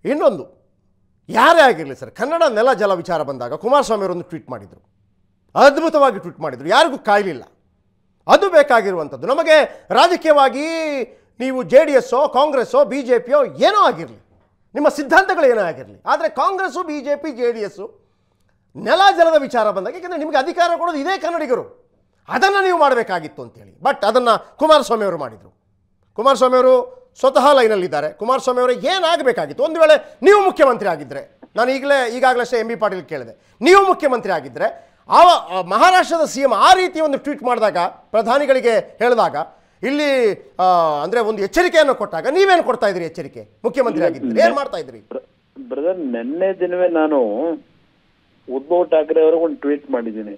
ಇನ್ನೊಂದು ಯಾರೇ ಆಗಿರಲಿ ಸರ್ ಕನ್ನಡ ನೆಲ ಜಲ ವಿಚಾರ ಬಂದಾಗ ಕುಮಾರಸ್ವಾಮಿ ಅವರೊಂದು ಟ್ವೀಟ್ ಮಾಡಿದರು ಅದ್ಭುತವಾಗಿ ಟ್ವೀಟ್ ಮಾಡಿದರು ಯಾರಿಗೂ ಕಾಯಲಿಲ್ಲ ಅದು ಬೇಕಾಗಿರುವಂಥದ್ದು ನಮಗೆ ರಾಜಕೀಯವಾಗಿ ನೀವು ಜೆ ಡಿ ಎಸ್ಸೋ ಕಾಂಗ್ರೆಸ್ಸೋ ಬಿ ಜೆ ಪಿಯೋ ಏನೋ ಆಗಿರಲಿ ನಿಮ್ಮ ಸಿದ್ಧಾಂತಗಳು ಏನೋ ಆಗಿರಲಿ ಆದರೆ Congress B J P J D S ನೆಲ ಜಲದ ವಿಚಾರ ಬಂದಾಗ ಯಾಕೆಂದರೆ ನಿಮಗೆ ಅಧಿಕಾರ ಕೊಡೋದು ಇದೇ ಕನ್ನಡಿಗರು ಅದನ್ನು ನೀವು ಮಾಡಬೇಕಾಗಿತ್ತು ಅಂತೇಳಿ ಬಟ್ ಅದನ್ನು ಕುಮಾರಸ್ವಾಮಿ ಅವರು ಮಾಡಿದರು ಕುಮಾರಸ್ವಾಮಿ ಅವರು ಸ್ವತಃ ಲೈನಲ್ಲಿದ್ದಾರೆ ಕುಮಾರಸ್ವಾಮಿ ಅವರು ಏನಾಗಬೇಕಾಗಿತ್ತು ಒಂದು ವೇಳೆ ನೀವು ಮುಖ್ಯಮಂತ್ರಿ ಆಗಿದ್ದರೆ ನಾನು ಈಗಲೇ ಈಗಾಗಲೇ ಎಂ ಬಿ ಪಾಟೀಲ್ ಕೇಳಿದೆ ನೀವು ಮುಖ್ಯಮಂತ್ರಿ ಆಗಿದ್ದರೆ ಆವ ಆ ಮಹಾರಾಷ್ಟ್ರದ ಸಿ ಎಂ ಆ ರೀತಿ ಒಂದು ಟ್ವೀಟ್ ಮಾಡಿದಾಗ ಪ್ರಧಾನಿಗಳಿಗೆ ಹೇಳಿದಾಗ ಇಲ್ಲಿ ಅಂದರೆ ಒಂದು ಎಚ್ಚರಿಕೆಯನ್ನು ಕೊಟ್ಟಾಗ ನೀವೇನು ಕೊಡ್ತಾ ಇದ್ರಿ ಎಚ್ಚರಿಕೆ ಮುಖ್ಯಮಂತ್ರಿ ಆಗಿದ್ದರೆ ಏನು ಮಾಡ್ತಾ ಇದ್ರಿ ಬ್ರದರ್ ನಿನ್ನೆ ದಿನವೇ ನಾನು ಉದ್ಧವ್ ಠಾಕ್ರೆ ಅವ್ರಿಗೆ ಒಂದು ಟ್ವೀಟ್ ಮಾಡಿದ್ದೀನಿ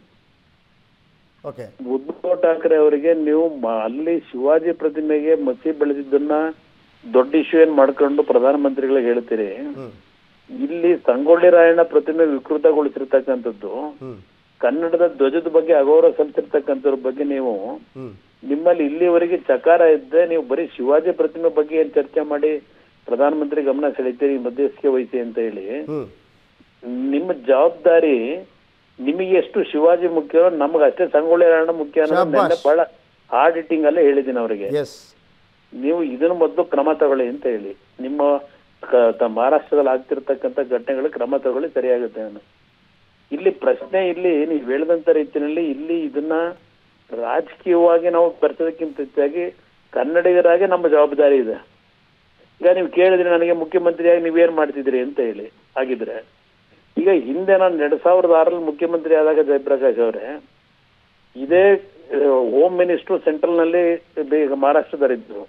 ಓಕೆ ಉದ್ಧವ್ ಠಾಕ್ರೆ ಅವರಿಗೆ ನೀವು ಮ- ಅಲ್ಲಿ ಶಿವಾಜಿ ಪ್ರತಿಮೆಗೆ ಮಸಿ ಬೆಳೆದಿದ್ದನ್ನ ದೊಡ್ಡ ಇಶ್ಯೂ ಏನ್ ಮಾಡ್ಕೊಂಡು ಪ್ರಧಾನಮಂತ್ರಿಗಳಿಗೆ ಹೇಳ್ತೀರಿ ಹ್ಞೂ ಇಲ್ಲಿ ಸಂಗೊಳ್ಳಿ ರಾಯಣ್ಣ ಪ್ರತಿಮೆ ವಿಕೃತಗೊಳಿಸಿರ್ತಕ್ಕಂಥದ್ದು ಹ್ಞೂ ಕನ್ನಡದ ಧ್ವಜದ ಬಗ್ಗೆ ಅಗೌರವ ಸಲ್ಲಿಸಿರ್ತಕ್ಕಂಥವ್ರ ಬಗ್ಗೆ ನೀವು ಹ್ಞೂ ನಿಮ್ಮಲ್ಲಿ ಇಲ್ಲಿವರೆಗೆ ಚಕಾರ ಇದ್ದೆ ನೀವು ಬರೀ ಶಿವಾಜಿ ಪ್ರತಿಮೆ ಬಗ್ಗೆ ಏನ್ ಚರ್ಚೆ ಮಾಡಿ ಪ್ರಧಾನಮಂತ್ರಿ ಗಮನ ಸೆಳೀತೀರಿ ಮಧ್ಯಸ್ಥಿಕೆ ವಹಿಸಿ ಅಂತ ಹೇಳಿ ಹ್ಞೂ ನಿಮ್ಮ ಜವಾಬ್ದಾರಿ ನಿಮಗೆ ಎಷ್ಟು ಶಿವಾಜಿ ಮುಖ್ಯವೋ ನಮ್ಗೆ ಅಷ್ಟೇ ಸಂಗೊಳ್ಳಿ ರಾಯಣ್ಣ ಮುಖ್ಯ ಅನ್ನೋದು ಶಾಬಾಷ್. ನೆನ್ನೆ ಬಹಳ ಹಾರ್ಡ್ ಹಿಟ್ಟಿಂಗ್ ಅಲ್ಲೇ ಹೇಳಿದ್ದೀನಿ ಅವರಿಗೆ ಎಸ್ ನೀವು ಇದನ್ನ ಮೊದಲು ಕ್ರಮ ತಗೊಳ್ಳಿ ಅಂತ ಹೇಳಿ ನಿಮ್ಮ ಕ- ತ- ಮಹಾರಾಷ್ಟ್ರದಲ್ಲಿ ಆಗ್ತಿರ್ತಕ್ಕಂಥ ಘಟನೆಗಳು ಕ್ರಮ ತಗೊಳ್ಳಿ ಸರಿಯಾಗುತ್ತೆ ನಾನು ಇಲ್ಲಿ ಪ್ರಶ್ನೆ ಇಲ್ಲಿ ನೀವು ಹೇಳಿದಂತ ರೀತಿಯಲ್ಲಿ ಇಲ್ಲಿ ಇದನ್ನ ರಾಜಕೀಯವಾಗಿ ನಾವು ಬೆರೆಸೋದಕ್ಕಿಂತ ಹೆಚ್ಚಾಗಿ ಕನ್ನಡಿಗರಾಗಿ ನಮ್ಮ ಜವಾಬ್ದಾರಿ ಇದೆ ಈಗ ನೀವು ಕೇಳಿದ್ರಿ ನನಗೆ ಮುಖ್ಯಮಂತ್ರಿಯಾಗಿ ನೀವೇನ್ ಮಾಡ್ತಿದ್ರಿ ಅಂತ ಹೇಳಿ ಆಗಿದ್ರೆ ಈಗ ಹಿಂದೆ ನಾನು ಎರಡ್ ಸಾವಿರದ ಆರಲ್ಲಿ ಮುಖ್ಯಮಂತ್ರಿ ಆದಾಗ ಜಯಪ್ರಕಾಶ್ ಅವರೇ ಇದೇ ಹೋಮ್ ಮಿನಿಸ್ಟ್ರು ಸೆಂಟ್ರಲ್ ನಲ್ಲಿ ಬೇ- ಮಹಾರಾಷ್ಟ್ರದಲ್ಲಿದ್ರು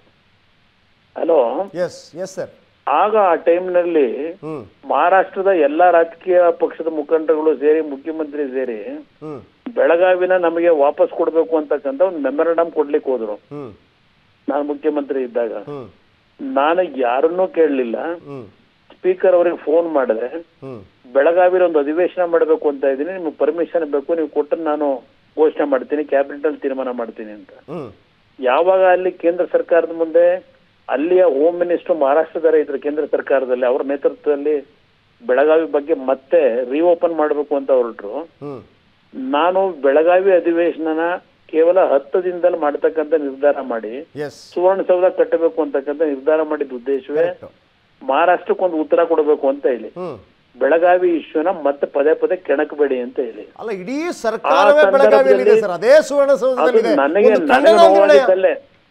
ಹಲೋ ಎಸ್ ಎಸ್ ಸರ್ ಆಗ ಆ ಟೈಮ್ನಲ್ಲಿ ಹ್ಞೂ ಮಹಾರಾಷ್ಟ್ರದ ಎಲ್ಲಾ ರಾಜಕೀಯ ಪಕ್ಷದ ಮುಖಂಡರುಗಳು ಸೇರಿ ಮುಖ್ಯಮಂತ್ರಿ ಸೇರಿ ಹ್ಞೂ ಬೆಳಗಾವಿನ ನಮಗೆ ವಾಪಸ್ ಕೊಡ್ಬೇಕು ಅಂತಕ್ಕಂಥ ಒಂದು ಮೆಮೊರಂಡಮ್ ಕೊಡ್ಲಿಕ್ಕೆ ಹೋದ್ರು ಹ್ಞೂ ನಾನು ಮುಖ್ಯಮಂತ್ರಿ ಇದ್ದಾಗ ಹ್ಞೂ ನಾನು ಯಾರನ್ನೂ ಕೇಳಲಿಲ್ಲ ಹ್ಞೂ ಸ್ಪೀಕರ್ ಅವರಿಗೆ ಫೋನ್ ಮಾಡಿದೆ ಹ್ಞೂ ಬೆಳಗಾವಿಲಿ ಒಂದು ಅಧಿವೇಶನ ಮಾಡಬೇಕು ಅಂತ ಇದ್ದೀನಿ ನಿಮ್ಗೆ ಪರ್ಮಿಷನ್ ಬೇಕು ನೀವು ಕೊಟ್ಟರೆ ನಾನು ಘೋಷಣೆ ಮಾಡ್ತೀನಿ ಕ್ಯಾಬಿನೆಟ್ ಅಲ್ಲಿ ತೀರ್ಮಾನ ಮಾಡ್ತೀನಿ ಅಂತ ಹ್ಞೂ ಯಾವಾಗ ಅಲ್ಲಿ ಕೇಂದ್ರ ಸರ್ಕಾರದ ಮುಂದೆ ಅಲ್ಲಿಯ ಹೋಮ್ ಮಿನಿಸ್ಟರ್ ಮಹಾರಾಷ್ಟ್ರದವರೇ ಇದ್ರು ಕೇಂದ್ರ ಸರ್ಕಾರದಲ್ಲಿ ಅವರ ನೇತೃತ್ವದಲ್ಲಿ ಬೆಳಗಾವಿ ಬಗ್ಗೆ ಮತ್ತೆ ರೀಓಪನ್ ಮಾಡಬೇಕು ಅಂತ ಹೊರಟ್ರು ಹ್ಞೂ ನಾನು ಬೆಳಗಾವಿ ಅಧಿವೇಶನನ ಕೇವಲ ಹತ್ತು ದಿನದಲ್ಲಿ ಮಾಡ್ತಕ್ಕಂಥ ನಿರ್ಧಾರ ಮಾಡಿ ಎಸ್ ಸುವರ್ಣಸೌಧ ಕಟ್ಟಬೇಕು ಅಂತಕ್ಕಂಥ ನಿರ್ಧಾರ ಮಾಡಿದ ಉದ್ದೇಶವೇ ಕರೆಕ್ಟು ಮಹಾರಾಷ್ಟ್ರಕ್ಕೊಂದು ಉತ್ತರ ಕೊಡಬೇಕು ಅಂತ ಹೇಳಿ ಹ್ಞೂ ಬೆಳಗಾವಿ ಇಶ್ಯೂನ ಮತ್ತೆ ಪದೇ ಪದೇ ಕೆಣಕಬೇಡಿ ಅಂತ ಹೇಳಿ ಅಲ್ಲ ಇಡೀ ಸರ್ಕಾರವೇ ಆ ಬೆಳಗಾವಿಯಲ್ಲಿದೆ ಸಂದರ್ಭದಲ್ಲಿ ಸರ್ ಅದೇ ಅದು ಸುವರ್ಣಸೌಧದಲ್ಲಿದೆ ನನಗೆ ಒಂದು ನನಗೆ ಖಂಡನ ನಿರ್ಣಯ ನೋವಾಗಿದ್ದಲ್ಲೇ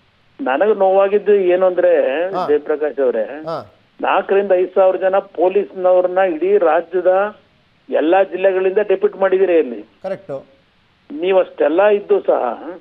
ನನಗೆ ನೋವಾಗಿದ್ದು ಏನು ಅಂದ್ರೆ ಹಾ. ಜಯಪ್ರಕಾಶ್ ಅವರೇ ಹಾ ನಾಲ್ಕರಿಂದ ಐದ್ ಸಾವಿರ ಜನ ಪೊಲೀಸ್ನವ್ರನ್ನ ಇಡೀ ರಾಜ್ಯದ ಎಲ್ಲಾ ಜಿಲ್ಲೆಗಳಿಂದ ಡೆಪ್ಯೂಟ್ ಮಾಡಿದಿರಿ ಇಲ್ಲಿ ಕರೆಕ್ಟು ನೀವು ಅಷ್ಟೆಲ್ಲ ಇದ್ದು ಸಹ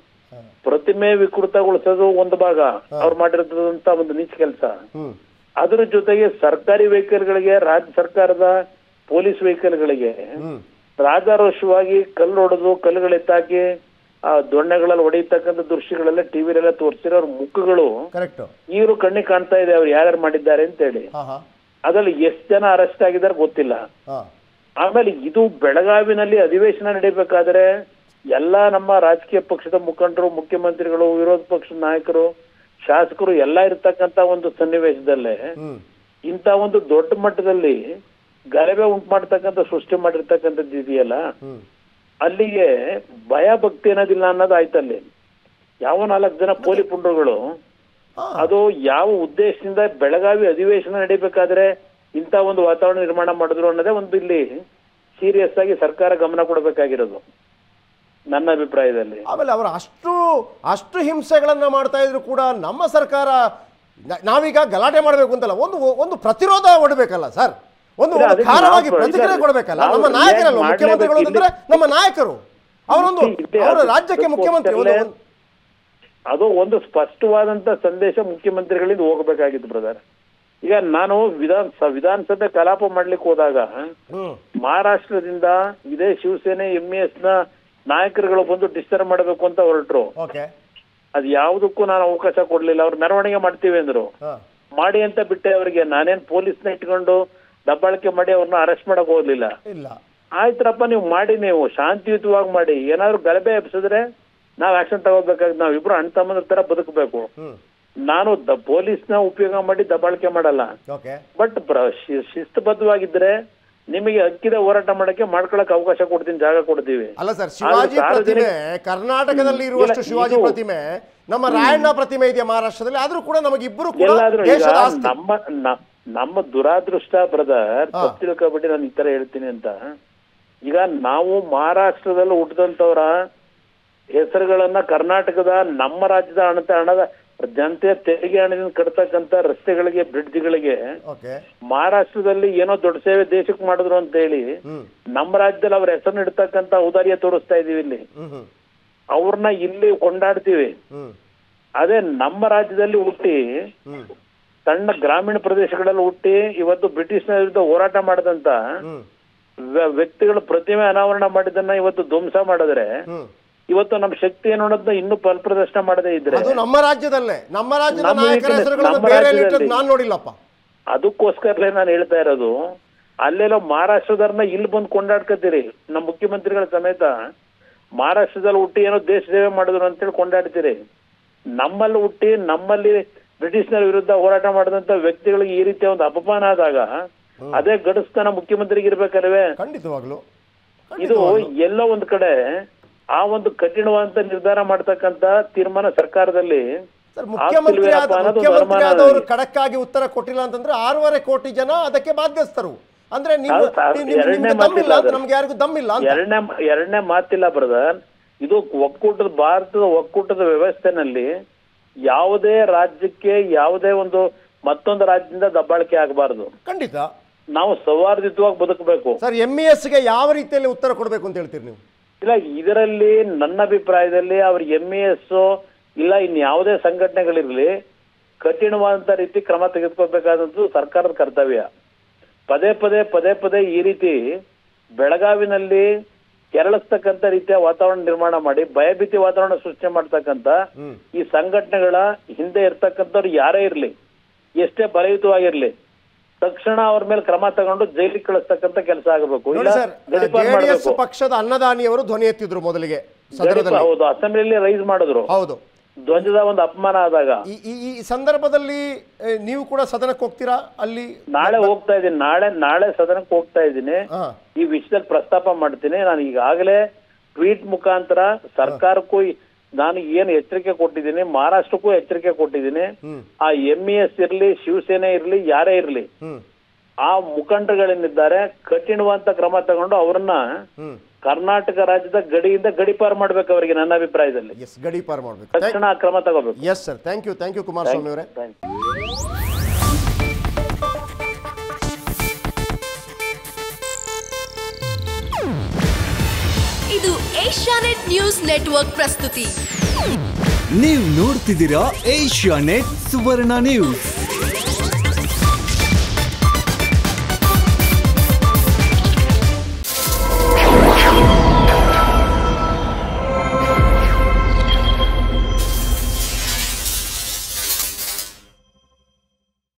ಪ್ರತಿಮೆ ವಿಕೃತಗೊಳಿಸೋದು ಒಂದು ಭಾಗ ಅವ್ರು ಮಾಡಿರೋದಂತ ಒಂದು ನೀಚ ಕೆಲಸ ಹ್ಞೂ ಅದ್ರ ಜೊತೆಗೆ ಸರ್ಕಾರಿ ವೆಹಿಕಲ್ಗಳಿಗೆ ರಾಜ್ಯ ಸರ್ಕಾರದ ಪೊಲೀಸ್ ವೆಹಿಕಲ್ಗಳಿಗೆ ಹ್ಞೂ ರಾಜಾರೋಷವಾಗಿ ಕಲ್ಲು ಹೊಡೆದು ಕಲ್ಲುಗಳೆತ್ತಾಕಿ ಆ ದೊಣ್ಣೆಗಳಲ್ಲಿ ಹೊಡೆಯತಕ್ಕಂಥ ದೃಶ್ಯಗಳೆಲ್ಲ ಟಿವಿಲೆಲ್ಲ ತೋರಿಸಿರೋ ಅವ್ರ ಮುಖಗಳು ಕರೆಕ್ಟು ಈಗಲೂ ಕಣ್ಣಿಗೆ ಕಾಣ್ತಾ ಇದೆ ಅವ್ರು ಯಾರ್ಯಾರು ಮಾಡಿದ್ದಾರೆ ಅಂತ ಹೇಳಿ ಹಾಂ ಹಾಂ ಅದ್ರಲ್ಲಿ ಎಷ್ಟು ಜನ ಅರೆಸ್ಟ್ ಆಗಿದ್ದಾರೆ ಗೊತ್ತಿಲ್ಲ ಹಾಂ ಆಮೇಲೆ ಇದು ಬೆಳಗಾವಿನಲ್ಲಿ ಅಧಿವೇಶನ ನಡೀಬೇಕಾದ್ರೆ ಎಲ್ಲಾ ನಮ್ಮ ರಾಜಕೀಯ ಪಕ್ಷದ ಮುಖಂಡರು ಮುಖ್ಯಮಂತ್ರಿಗಳು ವಿರೋಧ ಪಕ್ಷದ ನಾಯಕರು ಶಾಸಕರು ಎಲ್ಲ ಇರ್ತಕ್ಕಂತ ಒಂದು ಸನ್ನಿವೇಶದಲ್ಲೇ ಹ್ಞೂ ಇಂಥ ಒಂದು ದೊಡ್ಡ ಮಟ್ಟದಲ್ಲಿ ಗಲಭೆ ಉಂಟು ಮಾಡ್ತಕ್ಕಂಥ ಸೃಷ್ಟಿ ಮಾಡಿರ್ತಕ್ಕಂಥದ್ದು ಇದೆಯಲ್ಲ ಹ್ಞೂ ಅಲ್ಲಿಗೆ ಭಯ ಭಕ್ತಿ ಅನ್ನೋದಿಲ್ಲ ಅನ್ನೋದು ಆಯ್ತಲ್ಲಿ ಯಾವ ನಾಲ್ಕು ಜನ ಪೋಲಿ ಪುಂಡ್ರುಗಳು ಹಾಂ ಅದು ಯಾವ ಉದ್ದೇಶದಿಂದ ಬೆಳಗಾವಿ ಅಧಿವೇಶನ ನಡೀಬೇಕಾದ್ರೆ ಇಂಥ ಒಂದು ವಾತಾವರಣ ನಿರ್ಮಾಣ ಮಾಡಿದ್ರು ಅನ್ನೋದೇ ಒಂದು ಇಲ್ಲಿ ಸೀರಿಯಸ್ ಆಗಿ ಸರ್ಕಾರ ಗಮನ ಕೊಡಬೇಕಾಗಿರೋದು ನನ್ನ ಅಭಿಪ್ರಾಯದಲ್ಲಿ ಆಮೇಲೆ ಅವರು ಅಷ್ಟು ಅಷ್ಟು ಹಿಂಸೆಗಳನ್ನು ಮಾಡ್ತಾ ಇದ್ರು ಕೂಡ ನಮ್ಮ ಸರ್ಕಾರ ನ- ನಾವೀಗ ಗಲಾಟೆ ಮಾಡಬೇಕು ಅಂತಲ್ಲ ಒಂದು ಒಂದು ಪ್ರತಿರೋಧ ಒಡಬೇಕಲ್ಲ ಸರ್ ಒಂದು ಇಲ್ಲ, ಒಂದು ಅದಕ್ಕೆ ಖಾರವಾಗಿ ನಾವು- ಪ್ರತಿಕ್ರಿಯೆ ಇಲ್ಲ, ಕೊಡಬೇಕಲ್ಲ ನಾವು ನಮ್ಮ react ನಾಯಕರಲ್ಲ ಮಾಡ್ಲೇಬೇಕು. ಮುಖ್ಯಮಂತ್ರಿಗಳು ಅಂತಂದ್ರೆ ನಮ್ಮ ನಾಯಕರು ಅವರೊಂದು ಇಲ್ಲಿ ಅವರ ಅದು ರಾಜ್ಯಕ್ಕೆ ಮುಖ್ಯಮಂತ್ರಿ ಒಂದು ಒಂದು- ಅದು ಒಂದು ಸ್ಪಷ್ಟವಾದಂತ ಸಂದೇಶ ಮುಖ್ಯಮಂತ್ರಿಗಳಿಂದ ಹೋಗಬೇಕಾಗಿತ್ತು ಬ್ರದರ್ ಈಗ ನಾನು ವಿಧಾನ ಸ- ವಿಧಾನಸಭೆ ಕಲಾಪ ಮಾಡ್ಲಿಕ್ಕೆ ಹೋದಾಗ ಹ್ಮ್ ಮಹಾರಾಷ್ಟ್ರದಿಂದ ಇದೇ ಶಿವಸೇನೆ ಎಂ ಎಸ್ ನ ನಾಯಕರುಗಳು ಬಂದು ಡಿಸ್ಟರ್ಬ್ ಮಾಡಬೇಕು ಅಂತ ಹೊರಟ್ರು ಓಕೆ ಅದ್ ಯಾವುದಕ್ಕೂ ನಾನು ಅವಕಾಶ ಕೊಡ್ಲಿಲ್ಲ ಅವ್ರು ಮೆರವಣಿಗೆ ಮಾಡ್ತೀವಿ ಅಂದ್ರು ಹಾಂ ಮಾಡಿ ಅಂತ ಬಿಟ್ಟೆ ಅವರಿಗೆ ನಾನೇನ್ ಪೊಲೀಸ್ನ ಇಟ್ಕೊಂಡು ದಬ್ಬಾಳಿಕೆ ಮಾಡಿ ಅವ್ರನ್ನ ಅರೆಸ್ಟ್ ಮಾಡಕ್ ಹೋಗ್ಲಿಲ್ಲ ಇಲ್ಲ ಆಯ್ತ್ರಪ್ಪ ನೀವು ಮಾಡಿ ನೀವು ಶಾಂತಿಯುತವಾಗಿ ಮಾಡಿ ಏನಾದ್ರು ಗಲಭೆ ಎಬ್ಸಿದ್ರೆ ನಾವ್ ಆಕ್ಷನ್ ತಗೋಬೇಕಾಗಿ ನಾವ್ ಇಬ್ರು ಅಣ್ಣ ತಮ್ಮಂದ್ರ ತರ ಬದುಕಬೇಕು ಹ್ಮ್ ನಾನು ದ ಪೊಲೀಸ್ನ ಉಪಯೋಗ ಮಾಡಿ ದಬ್ಬಾಳಿಕೆ ಮಾಡಲ್ಲ ಓಕೆ ಬಟ್ ಶಿಸ್ತುಬದ್ಧವಾಗಿದ್ರೆ ನಿಮಗೆ ಅಕ್ಕಿದ ಹೋರಾಟ ಮಾಡಕ್ಕೆ ಮಾಡ್ಕೊಳಕ್ ಅವಕಾಶ ಕೊಡ್ತೀನಿ ಜಾಗ ಕೊಡ್ತೀವಿ ಅಲ್ಲ ಸರ್ ಶಿವಾಜಿ ಸಾರ್ವಜನಿಕ- ಪ್ರತಿಮೆ ಕರ್ನಾಟಕದಲ್ಲಿ ಇರುವಷ್ಟು ಇಲ್ಲ, ಶಿವಾಜಿ ಇದು- ಪ್ರತಿಮೆ ನಮ್ಮ ರಾಯಣ್ಣ ಪ್ರತಿಮೆ ಇದೆಯಾ ಮಹಾರಾಷ್ಟ್ರದಲ್ಲಿ ಆದ್ರೂ ಕೂಡ ನಮಗೆ ಇಬ್ಬರು ಕೂಡ ಎಲ್ಲಾದ್ರೂ ಈಗ ದೇಶದ ಆಸ್ತಿ ನಮ್ಮ ನ- ನಮ್ಮ ದುರಾದೃಷ್ಟ ಬ್ರದರ್ ಹಾ. ತಪ್ಪು ತಿಳ್ಕೊಬಿಟ್ಟು ನಾನು ಈ ತರ ಹೇಳ್ತೀನಿ ಅಂತ ಈಗ ನಾವು ಮಹಾರಾಷ್ಟ್ರದಲ್ಲಿ ಹುಟ್ಟಿದಂತವ್ರ ಹೆಸರುಗಳನ್ನ ಕರ್ನಾಟಕದ ನಮ್ಮ ರಾಜ್ಯದ ಹಣದ ಹಣದ ಜನತೆಯ ತೆರಿಗೆ ಹಣದಿಂದ ಕಟ್ತಕ್ಕಂತ ರಸ್ತೆಗಳಿಗೆ ಬ್ರಿಡ್ಜ್ಗಳಿಗೆ ಓಕೆ ಮಹಾರಾಷ್ಟ್ರದಲ್ಲಿ ಏನೋ ದೊಡ್ಡ ಸೇವೆ ದೇಶಕ್ಕೆ ಮಾಡಿದ್ರು ಅಂತ ಹೇಳಿ ಹ್ಮ್ ನಮ್ಮ ರಾಜ್ಯದಲ್ಲಿ ಅವ್ರ ಹೆಸರನ್ನ ಇಡ್ತಕ್ಕಂತ ಔದಾರ್ಯ ತೋರಿಸ್ತಾ ಇದೀವಿ ಇಲ್ಲಿ ಹ್ಮ್ ಹ್ಮ್ ಅವ್ರನ್ನ ಇಲ್ಲಿ ಕೊಂಡಾಡ್ತೀವಿ ಹ್ಮ್ ಅದೇ ನಮ್ಮ ರಾಜ್ಯದಲ್ಲಿ ಹುಟ್ಟಿ ಹ್ಮ್ ಸಣ್ಣ ಗ್ರಾಮೀಣ ಪ್ರದೇಶಗಳಲ್ಲಿ ಹುಟ್ಟಿ ಇವತ್ತು ಬ್ರಿಟಿಷ್ನ ವಿರುದ್ಧ ಹೋರಾಟ ಮಾಡಿದಂತ ಹ್ಮ್ ವ್ಯ- ವ್ಯಕ್ತಿಗಳ ಪ್ರತಿಮೆ ಅನಾವರಣ ಮಾಡಿದ್ದನ್ನ ಇವತ್ತು ಧ್ವಂಸ ಮಾಡಿದ್ರೆ ಹ್ಮ್ ಇವತ್ತು ನಮ್ಮ ಶಕ್ತಿ ಏನು ಅನ್ನೋದನ್ನ ಇನ್ನೂ ಫಲಪ್ರದರ್ಶನ ಮಾಡದೇ ಇದ್ರೆ ಅದು ನಮ್ಮ ರಾಜ್ಯದಲ್ಲೇ ನಮ್ಮ ರಾಜ್ಯದ ನಮ್ಮ ನಾಯಕರ weakness, ಹೆಸರುಗಳನ್ನು ನಮ್ಮ ಬೇರೆ ರಾಜ್ಯದಲ್ಲಿ. ನಾನು ನೋಡಿಲ್ಲಪ್ಪ ಅದಕ್ಕೋಸ್ಕರಲೇ ನಾನು ಹೇಳ್ತಾ ಇರೋದು ಅಲ್ಲೆಲ್ಲೋ ಮಹಾರಾಷ್ಟ್ರದವ್ರನ್ನ ಇಲ್ಲಿ ಬಂದು ಕೊಂಡಾಡ್ಕತ್ತೀರಿ ನಮ್ಮ ಮುಖ್ಯಮಂತ್ರಿಗಳ ಸಮೇತ ಮಹಾರಾಷ್ಟ್ರದಲ್ಲಿ ಹುಟ್ಟಿ ಏನೋ ದೇಶ ಸೇವೆ ಮಾಡಿದ್ರು ಅಂತೇಳಿ ಕೊಂಡಾಡ್ತೀರಿ ನಮ್ಮಲ್ಲಿ ಹುಟ್ಟಿ ನಮ್ಮಲ್ಲಿ ಬ್ರಿಟಿಷ್ನರ ವಿರುದ್ಧ ಹೋರಾಟ ಮಾಡಿದಂತ ವ್ಯಕ್ತಿಗಳಿಗೆ ಈ ರೀತಿಯ ಒಂದು ಅಪಮಾನ ಆದಾಗ ಅದೇ ಗಡಸ್ತನ ಮುಖ್ಯಮಂತ್ರಿಗೆ ಇರ್ಬೇಕಲ್ವೇ ಖಂಡಿತವಾಗ್ಲು ಇದು ಎಲ್ಲೋ ಒಂದ್ ಕಡೆ ಆ ಒಂದು ಕಠಿಣವಾದಂತ ನಿರ್ಧಾರ ಮಾಡ್ತಕ್ಕಂತ ತೀರ್ಮಾನ ಸರ್ಕಾರದಲ್ಲಿ ಸರ್ ಮುಖ್ಯಮಂತ್ರಿ ಆದ ಆಗ್ತಿಲ್ವೇನಪ್ಪ ಅನ್ನೋದು ಮುಖ್ಯಮಂತ್ರಿ ಅನುಮಾನ ಆದವರು ನನಗೆ. ಖಡಕ್ ಆಗಿ ಉತ್ತರ ಕೊಟ್ಟಿಲ್ಲ ಅಂತಂದ್ರೆ ಆರೂವರೆ ಕೋಟಿ ಜನ ಅದಕ್ಕೆ ಬಾಧ್ಯಸ್ಥರು ಅಂದ್ರೆ ನೀವು ಅದು ಸರ್, ನೀವು- ನಿಮ್ಗೆ ಎರಡನೇ ದಮ್ಮಿಲ್ಲ ಅಂತ ಮಾತಿಲ್ಲ ನಮ್ಗೆ ಯಾರಿಗೂ ದಮ್ಮಿಲ್ಲ ಅಂತ ಎರಡನೇ ಎರಡನೇ ಮಾತಿಲ್ಲ ಬ್ರದರ್ ಇದು ಒಕ್ಕೂಟದ ಭಾರತದ ಒಕ್ಕೂಟದ ವ್ಯವಸ್ಥೆನಲ್ಲಿ ಯಾವುದೇ ರಾಜ್ಯಕ್ಕೆ ಯಾವುದೇ ಒಂದು ಮತ್ತೊಂದು ರಾಜ್ಯದಿಂದ ದಬ್ಬಾಳಿಕೆ ಆಗಬಾರದು ಖಂಡಿತ ನಾವು ಸೌಹಾರ್ದಿತವಾಗಿ ಬದುಕಬೇಕು ಸರ್ ಎಂ ಇ ಎಸ್ಗೆ ಯಾವ ರೀತಿಯಲ್ಲಿ ಉತ್ತರ ಕೊಡಬೇಕು ಅಂತ ಹೇಳ್ತೀರಿ ನೀವು ಇಲ್ಲ ಇದರಲ್ಲಿ ನನ್ನ ಅಭಿಪ್ರಾಯದಲ್ಲಿ ಅವ್ರ ಎಂ ಇ ಎಸ್ ಇಲ್ಲ ಇನ್ ಯಾವುದೇ ಸಂಘಟನೆಗಳಿರ್ಲಿ ಕಠಿಣವಾದಂತ ರೀತಿ ಕ್ರಮ ತೆಗೆದುಕೋಬೇಕಾದದ್ದು ಸರ್ಕಾರದ ಕರ್ತವ್ಯ ಪದೇ ಪದೇ ಪದೇ ಪದೇ ಈ ರೀತಿ ಬೆಳಗಾವಿನಲ್ಲಿ ಕೆರಳಿಸ್ತಕ್ಕಂತ ರೀತಿಯ ವಾತಾವರಣ ನಿರ್ಮಾಣ ಮಾಡಿ ಭಯಭೀತಿ ವಾತಾವರಣ ಸೃಷ್ಟಿ ಮಾಡ್ತಕ್ಕಂತ ಹ್ಮ್ ಈ ಸಂಘಟನೆಗಳ ಹಿಂದೆ ಇರ್ತಕ್ಕಂಥವ್ರು ಯಾರೇ ಇರ್ಲಿ ಎಷ್ಟೇ ಬಲಯುತವಾಗಿರ್ಲಿ ತಕ್ಷಣ ಅವ್ರ ಮೇಲೆ ಕ್ರಮ ತಗೊಂಡು ಜೈಲಿಗೆ ಕಳಿಸ್ತಕ್ಕಂತ ಕೆಲಸ ಆಗಬೇಕು ನೋಡಿ ಇಲ್ಲ ಸರ್ ಗಡೀಪಾರು ಜೆಡಿಎಸ್ ಮಾಡ್ಬೇಕು. ಪಕ್ಷದ ಅನ್ನದಾನಿಯವರು ಧ್ವನಿ ಎತ್ತಿದ್ರು ಮೊದಲಿಗೆ ಗಡೀಪ- ಸದನದಲ್ಲಿ ಹೌದು ಅಸೆಂಬ್ಲಿಯಲ್ಲಿ ರೈಸ್ ಮಾಡಿದ್ರು ಹೌದು ಧ್ವಜದ ಒಂದು ಅಪಮಾನ ಆದಾಗ ಈ ಈ ಈ ಸಂದರ್ಭದಲ್ಲಿ ಏ, ನೀವು ಕೂಡ ಸದನಕ್ಕೆ ಹೋಗ್ತೀರಾ ಅಲ್ಲಿ ನಾಳೆ ಹೋಗ್ತಾ ಇದ್ದೀನಿ ನಾಳೆ ನಾಳೆ ಸದನಕ್ಕೆ ಹೋಗ್ತಾ ಇದ್ದೀನಿ ಹಾ ಈ ವಿಷಯದಲ್ಲಿ ಪ್ರಸ್ತಾಪ ಮಾಡ್ತೀನಿ ನಾನು ಈಗಾಗಲೇ ಟ್ವೀಟ್ ಮುಖಾಂತರ ಸರ್ಕಾರಕ್ಕೂ ಈ- ನಾನು ಏನು ಎಚ್ಚರಿಕೆ ಕೊಟ್ಟಿದ್ದೀನಿ ಮಹಾರಾಷ್ಟ್ರಕ್ಕೂ ಎಚ್ಚರಿಕೆ ಕೊಟ್ಟಿದ್ದೀನಿ ಹ್ಮ್ ಆ ಎಂ ಇ ಎಸ್ ಇರ್ಲಿ ಶಿವಸೇನೆ ಇರ್ಲಿ ಯಾರೇ ಇರ್ಲಿ ಹ್ಮ್ ಆ ಮುಖಂಡಗಳೇನಿದ್ದಾರೆ ಕಠಿಣವಾದಂತ ಕ್ರಮ ತಗೊಂಡು ಅವ್ರನ್ನ ಹ್ಮ್ ಕರ್ನಾಟಕ ರಾಜ್ಯದ ಗಡಿಯಿಂದ ಗಡಿಪಾರು ಮಾಡ್ಬೇಕು ಅವರಿಗೆ ನನ್ನ ಅಭಿಪ್ರಾಯದಲ್ಲಿ ಎಸ್ ಗಡೀಪಾರ್ ಮಾಡ್ಬೇಕು ತಕ್ಷಣ ಆ ಕ್ರಮ ತಗೋಬೇಕು yes sir thank you thank you Kumaraswamy ಅವರೇ Thank you. ಇದು ಏಷ್ಯಾನೆಟ್ ನ್ಯೂಸ್ ನೆಟ್ವರ್ಕ್ ಪ್ರಸ್ತುತಿ ನೀವು ನೋಡ್ತಿದ್ದೀರಾ ಏಷ್ಯಾ ನೆಟ್ ಸುವರ್ಣ ನ್ಯೂಸ್